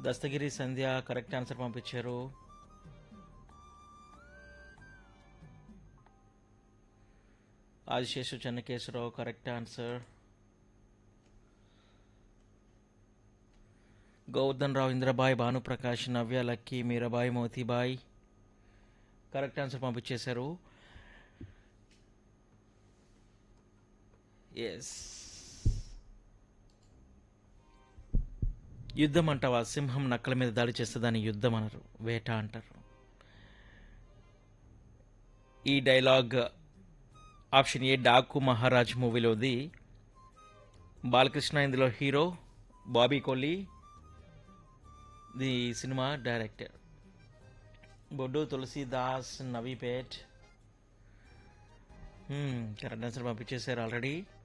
దస్తగిరి సంధ్య correct answer పంపించారు Adiseshu Chennakeswararao correct answer Govardhan Rao Indrabai Bhanuprakash Navya Lucky Meerabai Motibai correct answer పంపించేశారు yes యుద్ధం అంటావా సింహం నక్కల మీద దాడి చేస్తే దాన్ని యుద్ధం అనరు వేట అంటారు ఈ dialogue option A Daaku Maharaj మూవీలోది బాలకృష్ణ ఇందులో hero Bobby Kolli the cinema director Boddu Tulasidas Navipet correct answer పంపించేశారు ఆల్రెడీ